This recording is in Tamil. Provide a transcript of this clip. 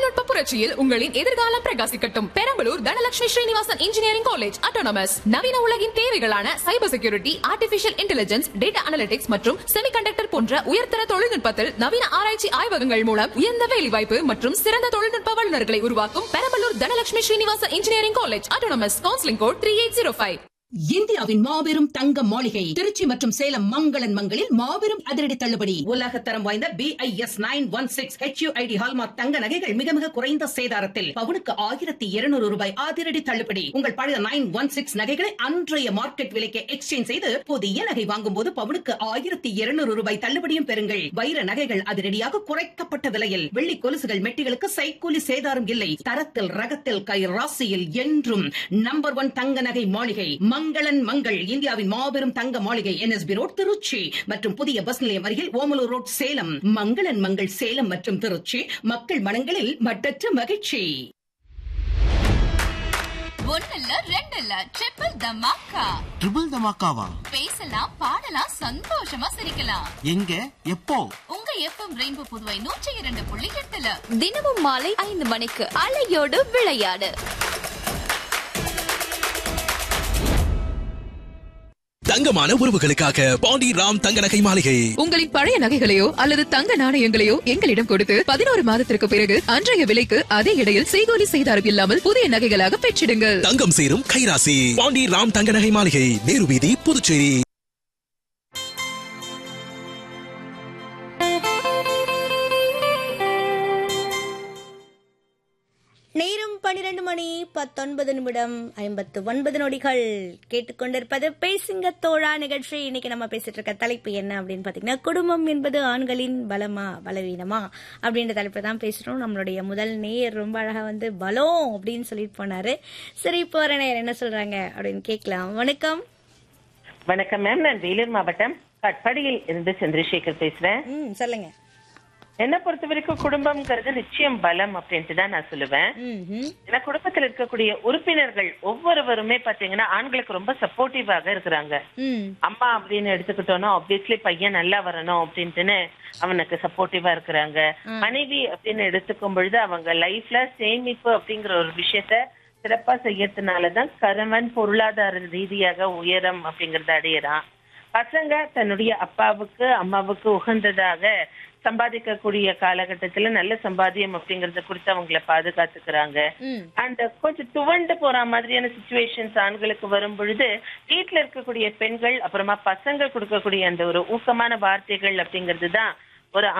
தொழில்நுட்ப புரட்சியில் உங்களின் எதிர்காலம் பிரகாசிக்கட்டும் Perambalur Dhanalakshmi Srinivasan engineering college autonomous நவீன உலகின் தேவைகளான cyber security artificial intelligence data analytics மற்றும் செமிகண்டக்டர் போன்ற உயர்தர தொழில்நுட்பத்தில் நவீன ஆராய்ச்சி ஆய்வகங்கள் மூலம் உயர்ந்த வேலைவாய்ப்பு மற்றும் சிறந்த தொழில்நுட்ப வல்லுநர்களை உருவாக்கும் Perambalur Dhanalakshmi Srinivasan engineering college autonomous counselling code three eight zero five இந்தியாவின் மாபெரும் தங்க மாளிகை திருச்சி மற்றும் சேலம் மங்களன் மங்களில் மாபெரும் அதிரடி தள்ளுபடி உலக தரம் வாய்ந்த B I S nine one six HUID hallmark தங்க நகைகள் மிக மிக குறைந்த சேதாரத்தில் பவுனுக்கு ஆயிரத்தி இருநூறு ரூபாய் அதிரடி தள்ளுபடி உங்கள் பழைய நைன் ஒன் சிக்ஸ் நகைகளை அன்றைய மார்க்கெட் விலைக்கு எக்ஸ்சேஞ்ச் செய்து புதிய நகை வாங்கும் போது பவுனுக்கு ஆயிரத்தி இருநூறு ரூபாய் தள்ளுபடியும் பெறுங்கள் வைர நகைகள் அதிரடியாக குறைக்கப்பட்ட விலையில் வெள்ளி கொலுசுகள் மெட்டிகளுக்கு சைக்கூலி சேதாரம் இல்லை தரத்தில் ரகத்தில் கை ராசியில் என்றும் நம்பர் ஒன் தங்க நகை மாளிகை மங்களன் மங்கள் இந்தியாவின் மாபெரும் தங்க மாளிகை என்எஸ்பி ரோட் திருச்சி மற்றும் புதிய பஸ் நிலையம் அருகில் ஓமலூர் ரோட் சேலம் மங்களன் மங்கள் சேலம் மற்றும் திருச்சி மக்கள் மனங்களில் மட்டற்ற மகிழ்ச்சி ஒன்னல்ல ரெண்டல்ல ட்ரிபிள் தமாக்கா ட்ரிபிள் தமாக்காவா பேசலாம் பாடலாம் சந்தோஷமா சிரிக்கலாம் எங்க எப்போ உங்க எஃப்எம் ரெயின்போ புதுவை நூற்றி இரண்டு புள்ளி எட்டுல தினமும் மாலை ஐந்து மணிக்கு அலையோடு விளையாடு தங்கமான உறவுகளுக்காக பாண்டி ராம் தங்க நகை மாளிகை உங்களின் பழைய நகைகளையோ அல்லது தங்க நாணயங்களையோ எங்களிடம் கொடுத்து பதினோரு மாதத்திற்கு பிறகு அன்றைய விலைக்கு அதே இடையில் செய்கூலி செய்தாரம் இல்லாமல் புதிய நகைகளாக பெற்றிடுங்கள் தங்கம் சேரும் கைராசி பாண்டி ராம் தங்க நகை மாளிகை நேரு வீதி புதுச்சேரி நேரம் பன்னிரண்டு மணி பத்தொன்பது நிமிடம் ஐம்பத்து ஒன்பது நொடிகள் கேட்டுக்கொண்டிருப்பது பேசுங்க தோழா நிகழ்ச்சி இன்னைக்கு நம்ம பேசிட்டு இருக்க தலைப்பு என்ன அப்படின்னு பாத்தீங்கன்னா குடும்பம் என்பது ஆண்களின் பலமா பலவீனமா அப்படின்ற தலைப்பு தான் பேசுறோம் நம்மளுடைய முதல் நேயர் ரொம்ப அழகா வந்து பலம் அப்படின்னு சொல்லிட்டு போனாரு சரி இப்போ வர நேயர் என்ன சொல்றாங்க அப்படின்னு கேட்கலாம் வணக்கம் வணக்கம் மேம் நான் வேலூர் மாவட்டம் கட்பாடியில் இருந்து சந்திரசேகர் பேசுறேன் ம் சொல்லுங்க என்ன பொறுத்த வரைக்கும் குடும்பம்ங்கிறது நிச்சயம் பலம் அப்படின்ட்டு தான் நான் சொல்லுவேன் ம் ம் ஏன்னா குடும்பத்தில் இருக்கக்கூடிய உறுப்பினர்கள் ஒவ்வொருவருமே பாத்தீங்கன்னா ஆண்களுக்கு ரொம்ப சப்போர்ட்டிவாக இருக்கிறாங்க ம் அம்மா அப்படின்னு எடுத்துக்கிட்டோம்னா ஆப்வியஸ்லி பையன் நல்லா வரணும் அப்படின்ட்டுன்னு அவனுக்கு சப்போர்ட்டிவா இருக்கிறாங்க மனைவி அப்படின்னு எடுத்துக்கும் பொழுது அவங்க லைஃப்ல சேமிப்பு அப்படிங்கிற ஒரு விஷயத்த சிறப்பா செய்யறதுனாலதான் கணவன் பொருளாதார ரீதியாக உயரம் அப்படிங்கறத அடையறான் பசங்க தன்னுடைய அப்பாவுக்கு அம்மாவுக்கு உகந்ததாக சம்பாதிக்கக்கூடிய காலகட்டத்துல நல்ல சம்பாத்தியம் அப்படிங்கறத குறித்து அவங்கள பாதுகாத்துக்கிறாங்க ம் அண்ட் கொஞ்சம் துவண்டு போற மாதிரியான சுச்சுவேஷன்ஸ் ஆண்களுக்கு வரும் பொழுது வீட்டுல இருக்கக்கூடிய பெண்கள் அப்புறமா பசங்க கொடுக்கக்கூடிய அந்த ஒரு ஊக்கமான வார்த்தைகள் அப்படிங்கிறது தான் ஒரு